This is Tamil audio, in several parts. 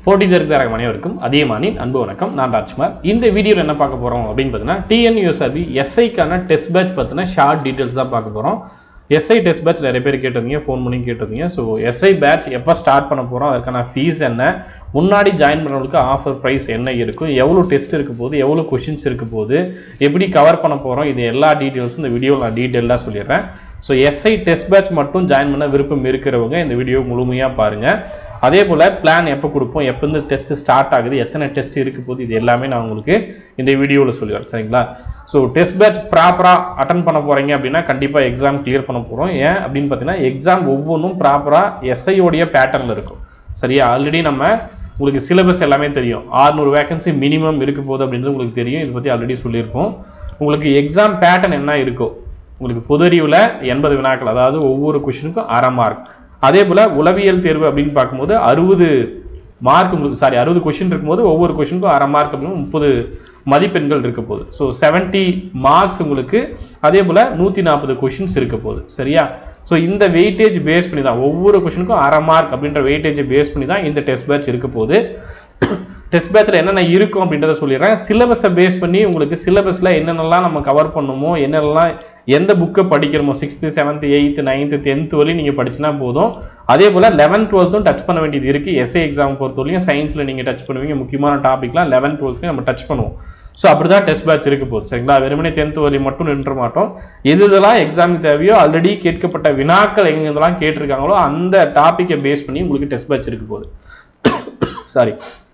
போட்டி தருகிற அனைவருக்கும் அதிகமானின் அன்பு வணக்கம் நான் ராஜ்குமார் இந்த வீடியோவில் என்ன பார்க்க போகிறோம் அப்படின்னு பார்த்தீங்கன்னா டிஎன்யூஎஸ்ஆர்பி எஸ்ஐக்கான டெஸ்ட் பேட்ச் பற்றின ஷார்ட் டீட்டெயில்ஸ் தான் பார்க்க போகிறோம் எஸ்ஐ டெஸ்ட் பேட்ச் நிறைய பேர் கேட்டிருந்தீங்க ஃபோன் பண்ணி கேட்டிருந்தீங்க ஸோ எஸ்ஐ பேட்ச் எப்போ ஸ்டார்ட் பண்ண போகிறோம் அதுக்கான ஃபீஸ் என்ன முன்னாடி ஜாயின் பண்ணுறவங்களுக்கு ஆஃபர் ப்ரைஸ் என்ன இருக்கும் எவ்வளோ டெஸ்ட் இருக்க போகுது எவ்வளோ கொஷின்ஸ் இருக்க போகுது எப்படி கவர் பண்ண போகிறோம் இது எல்லா டீட்டெயில்ஸும் இந்த வீடியோவில் நான் டீட்டெயிலாக சொல்லிடுறேன் ஸோ எஸ்ஐ டெஸ்ட் பேட்ச் மட்டும் ஜாயின் பண்ண விருப்பம் இருக்கிறவங்க இந்த வீடியோ முழுமையாக பாருங்கள் அதே போல் பிளான் எப்போ கொடுப்போம் எப்போ இந்த டெஸ்ட் ஸ்டார்ட் ஆகுது எத்தனை டெஸ்ட் இருக்க போகுது இது எல்லாமே நான் உங்களுக்கு இந்த வீடியோவில் சொல்லிடுறேன் சரிங்களா ஸோ டெஸ்ட் பேட்ச் ப்ராப்பராக அட்டன் பண்ண போகிறீங்க அப்படின்னா கண்டிப்பாக எக்ஸாம் கிளியர் பண்ண போகிறோம் ஏன் அப்படின்னு பார்த்தீங்கன்னா எக்ஸாம் ஒவ்வொன்றும் ப்ராப்பராக எஸ்ஐயோடைய பேட்டர்னில் இருக்கும் சரியா ஆல்ரெடி நம்ம உங்களுக்கு சிலபஸ் எல்லாமே தெரியும் 600 வேகன்சி மினிமம் இருக்க போகுது அப்படின்றது உங்களுக்கு தெரியும் இதை பற்றி ஆல்ரெடி சொல்லியிருப்போம் உங்களுக்கு எக்ஸாம் பேட்டர்ன் என்ன இருக்கோ உங்களுக்கு பொது அறிவில் எண்பது வினாக்கள் அதாவது ஒவ்வொரு கொஷினுக்கும் அரை மார்க் அதே போல் உளவியல் தேர்வு அப்படின்னு பார்க்கும்போது அறுபது மார்க் உங்களுக்கு சாரி அறுபது கொஷின் இருக்கும்போது ஒவ்வொரு கொஷினுக்கும் அரை மார்க் அப்படின்னு முப்பது மதிப்பெண்கள் இருக்க போகுது ஸோ செவன்ட்டி மார்க்ஸ் உங்களுக்கு அதே போல் நூற்றி நாற்பது கொஷின்ஸ் இருக்க போகுது சரியா ஸோ இந்த வெயிட்டேஜ் பேஸ் பண்ணி தான் ஒவ்வொரு கொஷினுக்கும் அரை மார்க் அப்படின்ற வெயிட்டேஜை பேஸ் பண்ணி தான் இந்த டெஸ்ட் பேட்ச் இருக்க போகுது டெஸ்ட் பேட்சில் என்னென்ன இருக்கும் அப்படின்றத சொல்லிடுறேன் சிலபஸை பேஸ் பண்ணி உங்களுக்கு சிலபஸில் என்னென்னலாம் நம்ம கவர் பண்ணுமோ என்னென்னலாம் எந்த புக்கை படிக்கிறோமோ sixth seventh eighth ninth tenth வரையும் நீங்கள் படிச்சினா போதும் அதே போல் லெவன்த் டுவெல்த்தும் டச் பண்ண வேண்டியது இருக்குது எஸ்ஏ எக்ஸாம் பொறுத்தவரையும் சயின்ஸில் நீங்கள் டச் பண்ணுவீங்க முக்கியமான டாபிக்லாம் லெவன்த் டுவெல்த்லையும் நம்ம டச் பண்ணுவோம் ஸோ அப்படி தான் டெஸ்ட் பேட்ச் இருக்க போகுது சரிங்களா வெறுமனே டென்த் வரை மட்டும் நின்ற மாட்டோம் எது இதெல்லாம் எக்ஸாமுக்கு தேவையோ ஆல்ரெடி கேட்கப்பட்ட வினாக்கள் எங்க இதெல்லாம் கேட்டிருக்காங்களோ அந்த டாப்பிக்கை பேஸ் பண்ணி உங்களுக்கு டெஸ்ட் பேட்ச் இருக்க போகுது சாரி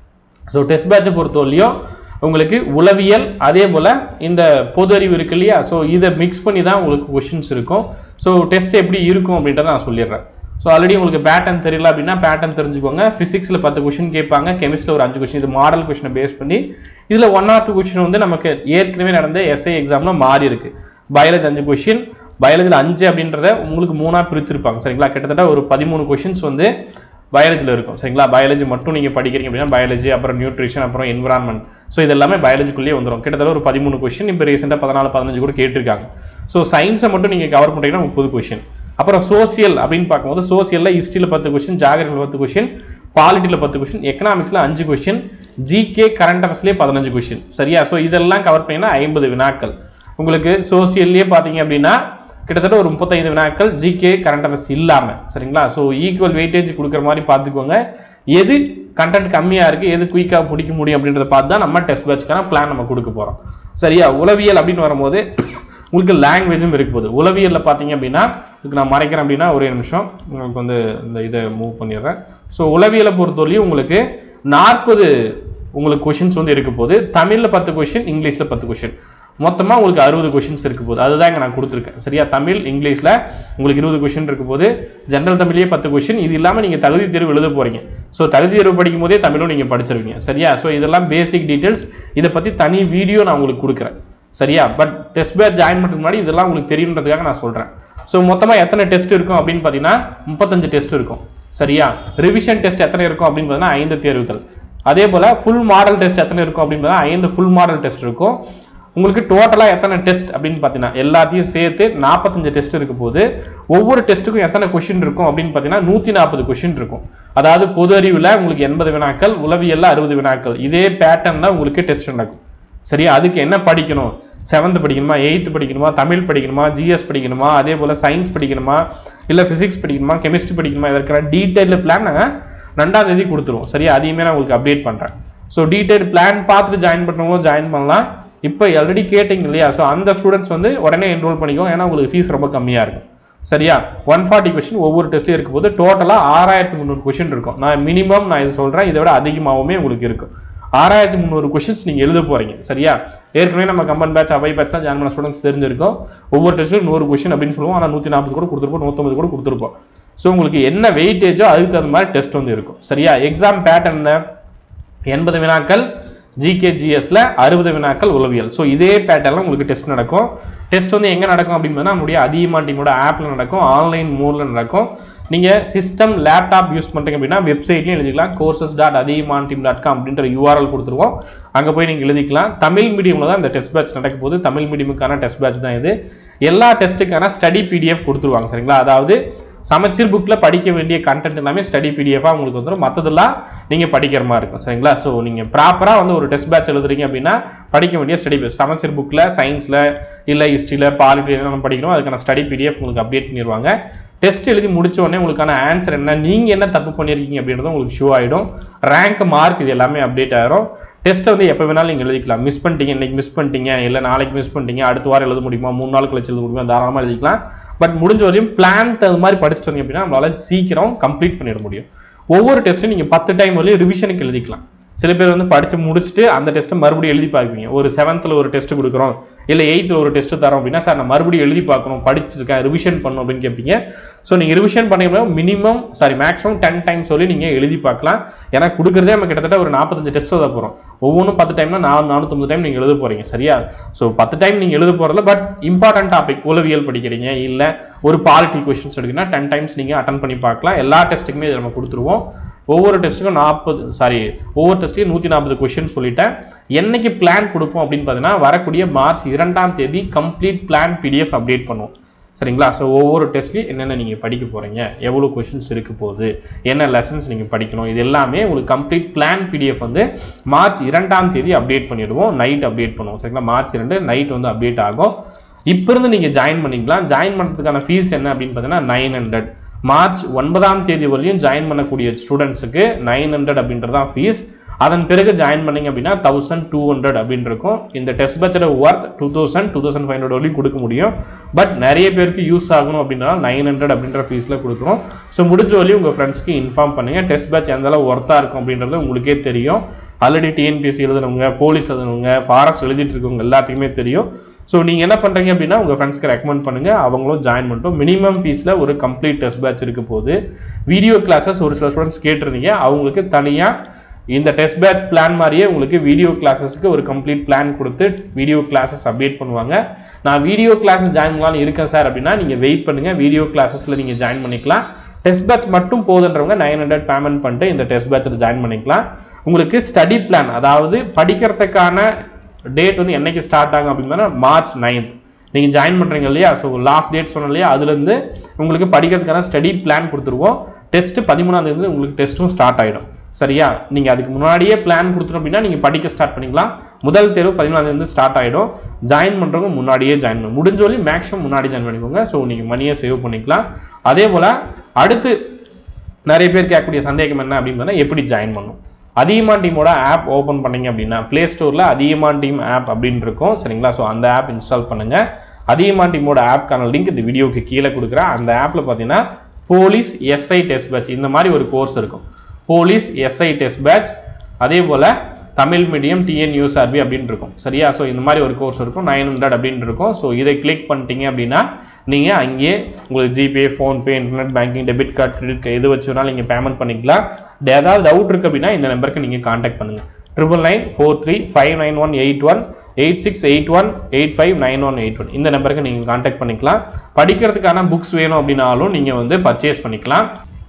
ஸோ டெஸ்ட் பேட்சை பொறுத்தவரையிலையும் உங்களுக்கு உளவியல் அதே போல் இந்த பொது அறிவு இருக்கு இல்லையா ஸோ இதை மிக்ஸ் பண்ணி தான் உங்களுக்கு கொஷின்ஸ் இருக்கும் ஸோ டெஸ்ட் எப்படி இருக்கும் அப்படின்றத நான் சொல்லிடுறேன் ஸோ ஆல்ரெடி உங்களுக்கு பேட்டர்ன் தெரியல அப்படின்னா பேட்டர்ன் தெரிஞ்சுக்கோங்க ஃபிசிக்ஸில் பத்து கொஷின் கேட்பாங்க கெமிஸ்ட்ரியில் ஒரு அஞ்சு கொஷின் இது மாடல் கொஷினை பேஸ் பண்ணி இதில் ஒன் ஆர் டூ கொஷின் வந்து நமக்கு ஏற்கனவே நடந்த எஸ்ஐ எக்ஸாமில் மாறி இருக்கு பயாலஜி அஞ்சு கொஷின் பயாலஜியில் அஞ்சு அப்படின்றத உங்களுக்கு மூணாக பிரிச்சிருப்பாங்க சரிங்களா கிட்டத்தட்ட ஒரு பதிமூணு கொஷின்ஸ் வந்து பயாலஜியில் இருக்கும் சரிங்களா பயாலஜி மட்டும் நீங்கள் படிக்கிறீங்க அப்படின்னா பயாலஜி அப்புறம் நியூட்ரிஷன் அப்புறம் என்விரான்மெண்ட் ஸோ இது எல்லாமே பயாலஜிக்குள்ளேயே வந்துடும் கிட்டத்தட்ட ஒரு பதிமூணு கொஷின் இப்போ ரீசெண்டாக பதினாலு பதினஞ்சு கூட கேட்டிருக்காங்க ஸோ சயின்ஸை மட்டும் நீங்கள் கவர் பண்ணுறீங்கன்னா முப்பது கொஷின் அப்புறம் சோசியல் அப்படின்னு பார்க்கும்போது சோசியலில் ஹிஸ்ட்ரியில் பத்து கொஷின் ஜாகிரபியில் பத்து கொஷின் பாலிட்டியில் பத்து கொஷின் எக்கனாமிக்ஸில் அஞ்சு கொஷின் ஜிகே கரண்ட் அஃபேர்ஸ்லேயே பதினஞ்சு கொஷின் சரியா ஸோ இதெல்லாம் கவர் பண்ணீங்கன்னா ஐம்பது வினாக்கள் உங்களுக்கு சோசியல்லையே பார்த்தீங்க அப்படின்னா கிட்டத்தட்ட ஒரு முப்பத்தைந்து வினாக்கள் ஜிகே கரண்ட் அஃபேர்ஸ் இல்லாமல் சரிங்களா ஸோ ஈக்குவல் வெயிட்டேஜ் கொடுக்குற மாதிரி பார்த்துக்கோங்க எது கண்டென்ட் கம்மியாக இருக்குது எது குயிக்காக பிடிக்க முடியும் அப்படின்றத பார்த்து தான் நம்ம டெஸ்ட் பேட்ச்க்கான பிளான் நம்ம கொடுக்க போகிறோம் சரியா உளவியல் அப்படின்னு வரும்போது உங்களுக்கு லாங்குவேஜும் இருக்க போகுது உளவியலில் பார்த்தீங்க அப்படின்னா இதுக்கு நான் மறைக்கிறேன் அப்படின்னா ஒரே நிமிஷம் உங்களுக்கு வந்து இந்த இதை மூவ் பண்ணிடுறேன் ஸோ உளவியலை பொறுத்தவரையும் உங்களுக்கு நாற்பது உங்களுக்கு கொஷின்ஸ் வந்து இருக்க போகுது தமிழில் பத்து கொஷின் இங்கிலீஷில் பத்து கொஷின் மொத்தமாக உங்களுக்கு அறுபது கொஷின்ஸ் இருக்க போகுது அதுதான் இங்கே நான் கொடுத்துருக்கேன் சரியா தமிழ் இங்கிலீஷில் உங்களுக்கு இருபது கொஷின் இருக்க போது ஜென்ரல் தமிழ்லேயே பத்து கொஷின் இது இல்லாமல் நீங்கள் தகுதி தேர்வு எழுத போகிறீங்க ஸோ தகுதி தேர்வு படிக்கும் போதே தமிழும் நீங்கள் படிச்சிருவீங்க சரியா ஸோ இதெல்லாம் பேசிக் டீட்டெயில்ஸ் இதை பற்றி தனி வீடியோ நான் உங்களுக்கு கொடுக்குறேன் சரியா பட் டெஸ்ட் பேட்ச் ஜாயின் பண்ணுறதுக்கு முன்னாடி இதெல்லாம் உங்களுக்கு தெரியுன்றதுக்காக நான் சொல்கிறேன் ஸோ மொத்தமாக எத்தனை டெஸ்ட் இருக்கும் அப்படின்னு பார்த்தீங்கன்னா முப்பத்தஞ்சு டெஸ்ட் இருக்கும் சரியா ரிவிஷன் டெஸ்ட் எத்தனை இருக்கும் அப்படின்னு பார்த்தீங்கன்னா ஐந்து தேர்வுகள் அதே போல் ஃபுல் மாடல் டெஸ்ட் எத்தனை இருக்கும் அப்படின்னு பார்த்தீங்கன்னா ஐந்து ஃபுல் மாடல் டெஸ்ட் இருக்கும் உங்களுக்கு டோட்டலாக எத்தனை டெஸ்ட் அப்படின்னு பார்த்தீங்கன்னா எல்லாத்தையும் சேர்த்து நாற்பத்தஞ்சு டெஸ்ட் இருக்க போது ஒவ்வொரு டெஸ்ட்டுக்கும் எத்தனை கொஷின் இருக்கும் அப்படின்னு பார்த்தீங்கன்னா நூற்றி நாற்பது கொஷின் இருக்கும் அதாவது பொது அறிவில் உங்களுக்கு எண்பது வினாக்கள் உளவியல்ல அறுபது வினாக்கள் இதே பேட்டர்னில் உங்களுக்கு டெஸ்ட் நடக்கும் சரியா அதுக்கு என்ன படிக்கணும் செவன்த் படிக்கணுமா எயித்து படிக்கணுமா தமிழ் படிக்கணுமா ஜிஎஸ் படிக்கணுமா அதே போல் சயின்ஸ் படிக்கணுமா இல்லை ஃபிசிக்ஸ் படிக்கணுமா கெமிஸ்ட்ரி படிக்கணுமா இதற்கான டீட்டெயில் பிளான் நாங்கள் ரெண்டாம் தேதி கொடுத்துருவோம் சரியா அதையுமே நான் உங்களுக்கு அப்டேட் பண்ணுறேன் ஸோ டீட்டெயில் பிளான் பார்த்துட்டு ஜாயின் பண்ணுறவங்களும் ஜாயின் பண்ணலாம் இப்போ ஆல்ரெடி கேட்டிங்க இல்லையா ஸோ அந்த ஸ்டூடெண்ட்ஸ் வந்து உடனே என்ரோல் பண்ணிக்கோங்க ஏன்னா உங்களுக்கு ஃபீஸ் ரொம்ப கம்மியாக இருக்கும் சரியா ஒன் ஃபார்ட்டி கொஸ்டின் ஒவ்வொரு டெஸ்ட்லையும் இருக்கும் போது டோட்டலாக ஆறாயிரத்தி முந்நூறு கொஸ்டின் இருக்கும் நான் மினிமம் நான் இது சொல்கிறேன் இதை விட அதிகமாகவுமே உங்களுக்கு இருக்கும் ஆறாயிரத்தி முந்நூறு கொஷின்ஸ் நீங்கள் எழுத போகிறீங்க சரியா ஏற்கனவே நம்ம கம்பன் பேட்ச் அவை பேட்ச்லாம் ஜாயின் பண்ண ஸ்டூடெண்ட்ஸ் தெரிஞ்சிருக்கும் ஒவ்வொரு டெஸ்ட்லையும் நூறு கொஷின் அப்படின்னு சொல்லுவோம் ஆனால் நூற்றி நாற்பது கூட கொடுத்துருப்போம் நூற்றம்பது கூட கொடுத்துருப்போம் ஸோ உங்களுக்கு என்ன வெயிட்டேஜோ அதுக்கு தகுந்த மாதிரி டெஸ்ட் வந்து இருக்கும் சரியா எக்ஸாம் பேட்டர்ன் எண்பது வினாக்கள் ஜிகே ஜிஎஸ்ல அறுபது வினாக்கள் உளவியல் ஸோ இதே பேட்டர்ல உங்களுக்கு டெஸ்ட் நடக்கும் டெஸ்ட் வந்து எங்க நடக்கும் அப்படின்னு நம்மளுடைய அதிகமா டீமோட ஆப்ல நடக்கும் ஆன்லைன் மோட்ல நடக்கும் நீங்க சிஸ்டம் லேப்டாப் யூஸ் பண்றீங்க அப்படின்னா வெப்சைட்லயும் எழுதிக்கலாம் courses dot Adhigaman team dot com அப்படின்ற யூஆர்எல் கொடுத்துருவோம் அங்க போய் நீங்க எழுதிக்கலாம் தமிழ் மீடியம்ல தான் இந்த டெஸ்ட் பேட்ச் நடக்க போகுது தமிழ் மீடியமுக்கான டெஸ்ட் பேட்ச் தான் இது எல்லா டெஸ்ட்டுக்கான ஸ்டடி பிடிஎஃப் கொடுத்துருவாங்க சரிங்களா அதாவது சமச்சீர் புக்கில் படிக்க வேண்டிய கண்டென்ட் எல்லாமே ஸ்டடி பிடிஎஃபாக உங்களுக்கு வந்துடும் மற்றதெல்லாம் நீங்கள் படிக்கிற மாதிரி இருக்கும் சரிங்களா ஸோ நீங்கள் ப்ராப்பராக வந்து ஒரு டெஸ்ட் பேட்ச் எழுதுறீங்க அப்படின்னா படிக்க வேண்டிய ஸ்டடி பேஸ் சமச்சீர் புக்கில் சயின்ஸில் இல்லை ஹிஸ்ட்ரியில் பாலிட்டி நம்ம படிக்கணும் அதுக்கான ஸ்டடி பிடிஎஃப் உங்களுக்கு அப்டேட் பண்ணிடுவாங்க டெஸ்ட் எழுதி முடிச்ச உடனே உங்களுக்கான ஆன்சர் என்ன நீங்க என்ன தப்பு பண்ணியிருக்கீங்க அப்படின்றது உங்களுக்கு ஷோ ஆயிடும் ரேங்க் மார்க் இது எல்லாமே அப்டேட் ஆயிரும் டெஸ்ட்டை வந்து எப்போ வேணாலும் நீங்கள் எழுதிக்கலாம் மிஸ் பண்ணிட்டீங்க இன்னைக்கு மிஸ் பண்ணிட்டீங்க இல்லை நாளைக்கு மிஸ் பண்ணிட்டீங்க அடுத்த வாரம் எழுத முடியுமா மூணு நாள் கழிச்சு எழுத முடியுமா தாராளமாக எழுதிக்கலாம் பட் முடிஞ்ச வரையும் பிளான் தகுந்த மாதிரி படிச்சுட்டு வந்தீங்க அப்படின்னா நம்மளால சீக்கிரம் கம்ப்ளீட் பண்ணிட முடியும் ஒவ்வொரு டெஸ்ட்டும் நீங்கள் பத்து டைம் வரையும் ரிவிஷனுக்கு எழுதிக்கலாம் சில பேர் வந்து படிச்சு முடிச்சுட்டு அந்த டெஸ்ட்டை மறுபடியும் எழுதி பார்ப்பீங்க ஒரு செவன்த்தில் ஒரு டெஸ்ட் கொடுக்குறோம் இல்லை எயித்தில் ஒரு டெஸ்ட் தரோம் அப்படின்னா சார் நான் மறுபடியும் எழுதி பார்க்கணும் படிச்சிருக்கேன் ரிவிஷன் பண்ணணும் அப்படின்னு கேட்பீங்க ஸோ நீங்கள் ரிவிஷன் பண்ணீங்கன்னா minimum sorry maximum ten time சொல்லி நீங்கள் எழுதி பார்க்கலாம் ஏன்னா கொடுக்குறதே நம்ம கிட்டத்தட்ட ஒரு நாற்பத்தஞ்சு டெஸ்ட் எழுத போகிறோம் ஒவ்வொன்றும் பத்து டைம்னா நாலு நானூற்றம்பது டைம் நீங்கள் எழுத போகிறீங்க சரியா ஸோ பத்து டைம் நீங்கள் எழுத போகிறதுல பட் இம்பார்ட்டன்ட் டாபிக் உளவியல் படிக்கிறீங்க இல்லை ஒரு பாலிட்டி கொஷின்ஸ் எடுக்குன்னா டென் டைம்ஸ் நீங்கள் அட்டன் பண்ணி பார்க்கலாம் எல்லா டெஸ்ட்டுக்குமே இதை நம்ம கொடுத்துருவோம் ஒவ்வொரு டெஸ்ட்டுக்கும் நாற்பது சாரி ஒவ்வொரு டெஸ்ட்லையும் நூற்றி நாற்பது கொஷின் சொல்லிட்டேன் என்னைக்கு பிளான் கொடுப்போம் அப்படின்னு பார்த்தீங்கன்னா வரக்கூடிய மார்ச் இரண்டாம் தேதி கம்ப்ளீட் பிளான் பிடிஎஃப் அப்டேட் பண்ணுவோம் சரிங்களா ஸோ ஒவ்வொரு டெஸ்ட்லையும் என்னென்ன நீங்கள் படிக்க போகிறீங்க எவ்வளோ கொஷின்ஸ் இருக்க போகுது என்ன லெசன்ஸ் நீங்கள் படிக்கணும் இது எல்லாமே உங்களுக்கு கம்ப்ளீட் பிளான் பிடிஎஃப் வந்து மார்ச் இரண்டாம் தேதி அப்டேட் பண்ணிடுவோம் நைட் அப்டேட் பண்ணுவோம் சரிங்களா மார்ச் ரெண்டு நைட் வந்து அப்டேட் ஆகும் இப்போ இருந்து நீங்கள் ஜாயின் பண்ணிக்கலாம் ஜாயின் பண்ணுறதுக்கான ஃபீஸ் என்ன அப்படின்னு பார்த்தீங்கன்னா நைன் ஹண்ட்ரட் மார்ச் ஒன்பதாம் தேதி வரையும் ஜாயின் பண்ணக்கூடிய ஸ்டூடெண்ட்ஸுக்கு நைன் ஹண்ட்ரட் அப்படின்றது தான் ஃபீஸ் அதன் பிறகு ஜாயின் பண்ணீங்க அப்படின்னா தௌசண்ட் டூ ஹண்ட்ரட் அப்படின்னு இருக்கும் இந்த டெஸ்ட் பேட்சோட worth two thousand two thousand five hundred வரையும் கொடுக்க முடியும் பட் நிறைய பேருக்கு யூஸ் ஆகணும் அப்படின்னா நைன் ஹண்ட்ரட் அப்படின்ற ஃபீஸில் கொடுக்குறோம் ஸோ முடிஞ்ச வரையும் உங்கள் ஃப்ரெண்ட்ஸ்க்கு இன்ஃபார்ம் பண்ணுங்க டெஸ்ட் பேட்ச் எந்த அளவு ஒர்த்தாக இருக்கும் அப்படின்றது உங்களுக்கே தெரியும் ஆல்ரெடி டிஎன்பிஎஸ்சி எழுதுனவங்க போலீஸ் எழுதுனவங்க ஃபாரஸ்ட் எழுதிட்டு இருக்கவங்க எல்லாத்துக்குமே தெரியும் ஸோ நீங்கள் என்ன பண்ணுறீங்க அப்படின்னா உங்கள் ஃப்ரெண்ட்ஸ்க்கு ரெக்கமெண்ட் பண்ணுங்க அவங்களும் ஜாயின் பண்ணிட்டோம் மினிமம் ஃபீஸில் ஒரு கம்ப்ளீட் டெஸ்ட் பேட்ச் இருக்க போது வீடியோ கிளாஸஸ் ஒரு சில ஸ்டூடெண்ட்ஸ் கேட்டிருந்தீங்க அவங்களுக்கு தனியாக இந்த டெஸ்ட் பேட்ச் பிளான் மாதிரியே உங்களுக்கு வீடியோ கிளாஸஸ்க்கு ஒரு கம்ப்ளீட் பிளான் கொடுத்து வீடியோ கிளாஸஸ் அப்டேட் பண்ணுவாங்க நான் வீடியோ கிளாஸஸ் ஜாயின் பண்ணலாம்னு இருக்கேன் சார் அப்படின்னா நீங்கள் வெயிட் பண்ணுங்க வீடியோ கிளாஸஸில் நீங்கள் ஜாயின் பண்ணிக்கலாம் டெஸ்ட் பேட்ச் மட்டும் போதுன்றவங்க நைன் ஹண்ட்ரட் பேமெண்ட் பண்ணிட்டு இந்த டெஸ்ட் பேட்சில் ஜாயின் பண்ணிக்கலாம் உங்களுக்கு ஸ்டடி பிளான் அதாவது படிக்கிறதுக்கான டேட் வந்து என்னைக்கு ஸ்டார்ட் ஆகும் அப்படின்னா மார்ச் நைன்த் நீங்கள் ஜாயின் பண்ணுறீங்க இல்லையா ஸோ லாஸ்ட் டேட் சொன்னோம் இல்லையா அதுலேருந்து உங்களுக்கு படிக்கிறதுக்கான ஸ்டடி பிளான் கொடுத்துருவோம் டெஸ்ட் பதிமூணாம் தேதி உங்களுக்கு டெஸ்ட்டும் ஸ்டார்ட் ஆகிடும் சரியா நீங்கள் அதுக்கு முன்னாடியே பிளான் கொடுத்துரும் அப்படின்னா நீங்கள் படிக்க ஸ்டார்ட் பண்ணிக்கலாம் முதல் தேர்வு பதிமூணாம் தேதி ஸ்டார்ட் ஆகிடும் ஜாயின் பண்ணுறவங்க முன்னாடியே ஜாயின் பண்ணும் முடிஞ்ச வரையும் மேக்ஸிமம் முன்னாடி ஜாயின் பண்ணிக்கோங்க ஸோ நீங்கள் மணியை சேவ் பண்ணிக்கலாம் அதே போல் அடுத்து நிறைய பேர் கேட்கக்கூடிய சந்தேகம் என்ன அப்படின்னு எப்படி ஜாயின் பண்ணும் அதிகமாக டீமோட ஆப் ஓப்பன் பண்ணீங்க அப்படின்னா ப்ளே ஸ்டோரில் அதிகமாக டீம் ஆப் அப்படின்னு இருக்கும் சரிங்களா ஸோ அந்த ஆப் இன்ஸ்டால் பண்ணுங்க அதிகமாக டீமோட ஆப்க்கான லிங்க் இந்த வீடியோக்கு கீழே கொடுக்குறேன் அந்த ஆப்பில் பார்த்தீங்கன்னா போலீஸ் எஸ்ஐ டெஸ்ட் பேட்ச் இந்த மாதிரி ஒரு கோர்ஸ் இருக்கும் போலீஸ் எஸ்ஐ டெஸ்ட் பேட்ச் அதே போல் தமிழ் மீடியம் டிஎன்யூஎஸ்ஆர்பி அப்படின்னு இருக்கும் சரியா ஸோ இந்த மாதிரி ஒரு கோர்ஸ் இருக்கும் நைன் ஹண்ட்ரட் அப்படின்னு இருக்கும் ஸோ இதை கிளிக் பண்ணிட்டீங்க அப்படின்னா நீங்கள் அங்கேயே உங்களுக்கு GPay PhonePe internet banking debit card credit card எது வச்சு வேணாலும் நீங்கள் பேமெண்ட் பண்ணிக்கலாம் ஏதாவது டவுட் இருக்குது அப்படின்னா இந்த நம்பருக்கு நீங்கள் காண்டாக்ட் பண்ணுங்கள் triple nine four three five nine one eight one eight six eight one eight five nine one eight one இந்த நம்பருக்கு நீங்கள் காண்டாக்ட் பண்ணிக்கலாம் படிக்கிறதுக்கான புக்ஸ் வேணும் அப்படின்னாலும் நீங்கள் வந்து பர்ச்சேஸ் பண்ணிக்கலாம்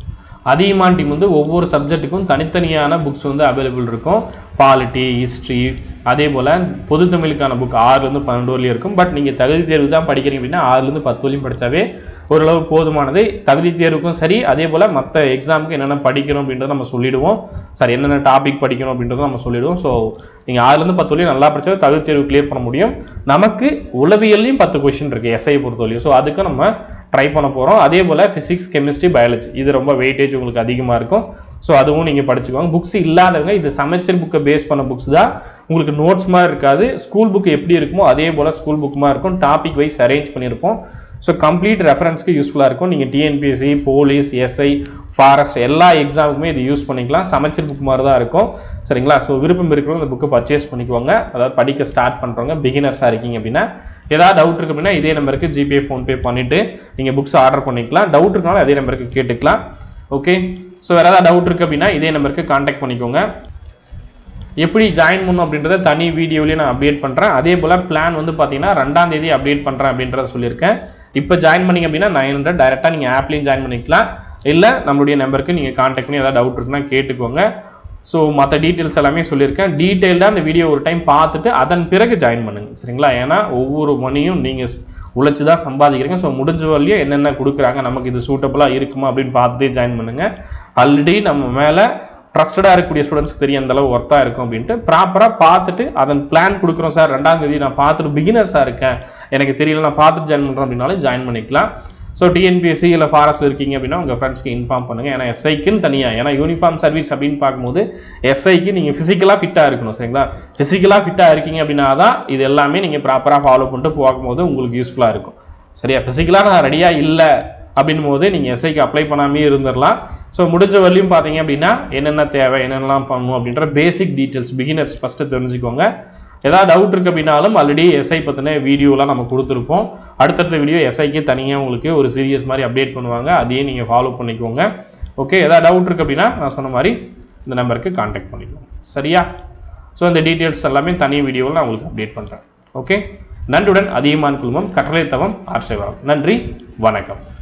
அதிகமான டீம் வந்து ஒவ்வொரு சப்ஜெக்ட்டுக்கும் தனித்தனியான புக்ஸ் வந்து அவைலபிள் இருக்கும் பாலிட்டி ஹிஸ்ட்ரி அதே போல் பொது தமிழுக்கான புக் ஆறுலேருந்து பன்னெண்டு வரலையும் இருக்கும் பட் நீங்கள் தகுதி தேர்வு தான் படிக்கிறீங்க அப்படின்னா ஆறுலேருந்து பத்து வரலையும் படித்தாவே ஓரளவு போதுமானது தகுதி தேர்வுக்கும் சரி அதே போல் மற்ற எக்ஸாமுக்கு என்னென்ன படிக்கணும் அப்படின்றத நம்ம சொல்லிடுவோம் சாரி என்னென்ன டாபிக் படிக்கணும் அப்படின்றத நம்ம சொல்லிடுவோம் ஸோ நீங்கள் ஆறுலேருந்து பத்து வரையும் நல்லா படிச்சாவே தகுதி தேர்வு கிளியர் பண்ண முடியும் நமக்கு உளவியல்லையும் பத்து கொஷின் இருக்குது எஸ்ஐ பொறுத்தவரையும் ஸோ அதுக்கு நம்ம ட்ரை பண்ண போகிறோம் அதே போல் ஃபிசிக்ஸ் கெமிஸ்ட்ரி பயாலஜி இது ரொம்ப வெயிட்டேஜ் உங்களுக்கு அதிகமாக இருக்கும் ஸோ அதுவும் நீங்கள் படிச்சுக்கோங்க புக்ஸ் இல்லாதவங்க இது சமைச்சர் புக்கை பேஸ் பண்ண புக்ஸ் தான் உங்களுக்கு நோட்ஸ் மாதிரி இருக்காது ஸ்கூல் புக் எப்படி இருக்குமோ அதே போல் ஸ்கூல் புக் மாதிரி இருக்கும் டாபிக் வைஸ் அரேஞ்ச் பண்ணியிருப்போம் ஸோ கம்ப்ளீட் ரெஃபரன்ஸ்க்கு யூஸ்ஃபுல்லாக இருக்கும் நீங்கள் டிஎன்பிஎஸ்சி போலீஸ் எஸ்ஐ ஃபாரஸ்ட் எல்லா எக்ஸாமுக்குமே இது யூஸ் பண்ணிக்கலாம் சமைச்சர் புக் மாதிரி தான் இருக்கும் சரிங்களா ஸோ விருப்பம் இருக்கிறவங்க இந்த புக்கை பர்ச்சேஸ் பண்ணிக்குவாங்க அதாவது படிக்க ஸ்டார்ட் பண்ணுறவங்க பிகினர்ஸாக இருக்கீங்க அப்படின்னா ஏதாவது டவுட் இருக்கு அப்படின்னா இதே நம்பருக்கு ஜிபே ஃபோன்பே பண்ணிவிட்டு நீங்கள் புக்ஸ் ஆர்டர் பண்ணிக்கலாம் டவுட் இருக்கனாலும் அதே நம்பருக்கு கேட்டுக்கலாம் ஓகே ஸோ வேறு ஏதாவது டவுட் இருக்குது அப்படின்னா இதே நம்பருக்கு காண்டாக்ட் பண்ணிக்கோங்க எப்படி ஜாயின் பண்ணணும் அப்படின்றத தனி வீடியோலேயே நான் அப்டேட் பண்ணுறேன் அதே போல் பிளான் வந்து பார்த்தீங்கன்னா ரெண்டாம் தேதி அப்டேட் பண்ணுறேன் அப்படின்றத சொல்லியிருக்கேன் இப்போ ஜாயின் பண்ணிங்க அப்படின்னா நைன் ஹண்ட்ரட் டேரெக்டாக நீங்கள் ஆப்லேயும் ஜாயின் பண்ணிக்கலாம் இல்லை நம்மளுடைய நம்பருக்கு நீங்கள் காண்டாக்ட் பண்ணி ஏதாவது டவுட் இருக்குன்னா கேட்டுக்கோங்க ஸோ மற்ற டீட்டெயில்ஸ் எல்லாமே சொல்லியிருக்கேன் டீட்டெயில்டாக அந்த வீடியோ ஒரு டைம் பார்த்துட்டு அதன் பிறகு ஜாயின் பண்ணுங்க சரிங்களா ஏன்னா ஒவ்வொரு மணியும் நீங்கள் உழைச்சி தான் சம்பாதிக்கிறீங்க ஸோ முடிஞ்ச வழியும் என்னென்ன கொடுக்குறாங்க நமக்கு இது சூட்டபுளாக இருக்குமா அப்படின்னு பார்த்துட்டு ஜாயின் பண்ணுங்க ஆல்ரெடி நம்ம மேலே ட்ரஸ்டடாக இருக்கக்கூடிய ஸ்டூடெண்ட்ஸ் தெரியும் அந்த அளவு ஒர்த்தாக இருக்கும் அப்படின்ட்டு ப்ராப்பராக பார்த்துட்டு அதன் பிளான் கொடுக்குறோம் சார் ரெண்டாம் தேதி நான் பார்த்துட்டு பிகினர்ஸாக இருக்கேன் எனக்கு தெரியல நான் பார்த்துட்டு ஜாயின் பண்ணுறேன் அப்படின்னாலும் ஜாயின் பண்ணிக்கலாம் ஸோ டிஎன்பிஎஸ்சி இல்லை ஃபாரஸ்ட்ல இருக்கீங்க அப்படின்னா உங்கள் ஃப்ரெண்ட்ஸ்க்கு இன்ஃபார்ம் பண்ணுங்க ஏன்னா எஸ்ஐக்குன்னு தனியாக ஏன்னா யூனிஃபார்ம் சர்வீஸ் அப்படின்னு பார்க்கும்போது எஸ்ஐக்கு நீங்கள் ஃபிசிக்கலாக ஃபிட்டாக இருக்கணும் சரிங்களா ஃபிசிக்கலாக ஃபிட்டாக இருக்கீங்க அப்படின்னா தான் இது எல்லாமே நீங்கள் ப்ராப்பராக ஃபாலோ பண்ணிட்டு போகும்போது உங்களுக்கு யூஸ்ஃபுல்லாக இருக்கும் சரியா ஃபிசிக்கலாக நான் ரெடியாக இல்லை அப்படின்னும் போது நீங்கள் எஸ்ஐக்கு அப்ளை பண்ணாமே இருந்துடலாம் ஸோ முடிஞ்ச வரையும் பார்த்தீங்க அப்படின்னா என்னென்ன தேவை என்னென்னலாம் பண்ணணும் அப்படின்ற பேசிக் டீட்டெயில்ஸ் பிகினர்ஸ் ஃபஸ்ட்டு தெரிஞ்சுக்கோங்க ஏதாவது டவுட் இருக்கு அப்படின்னாலும் ஆல்ரெடி எஸ்ஐ பற்றின வீடியோலாம் நம்ம கொடுத்துருப்போம் அடுத்தடுத்த வீடியோ எஸ்ஐக்கு தனியாக உங்களுக்கு ஒரு சீரியஸ் மாதிரி அப்டேட் பண்ணுவாங்க அதையும் நீங்கள் ஃபாலோ பண்ணிக்கோங்க ஓகே ஏதாவது டவுட் இருக்கு அப்படின்னா நான் சொன்ன மாதிரி இந்த நம்பருக்கு காண்டாக்ட் பண்ணிக்கோங்க சரியா ஸோ இந்த டீட்டெயில்ஸ் எல்லாமே தனி வீடியோவில் நான் உங்களுக்கு அப்டேட் பண்ணுறேன் ஓகே நன்றியுடன் அதிகமான குழுமம் கட்டளை தவம் ஆட்சேபம் நன்றி வணக்கம்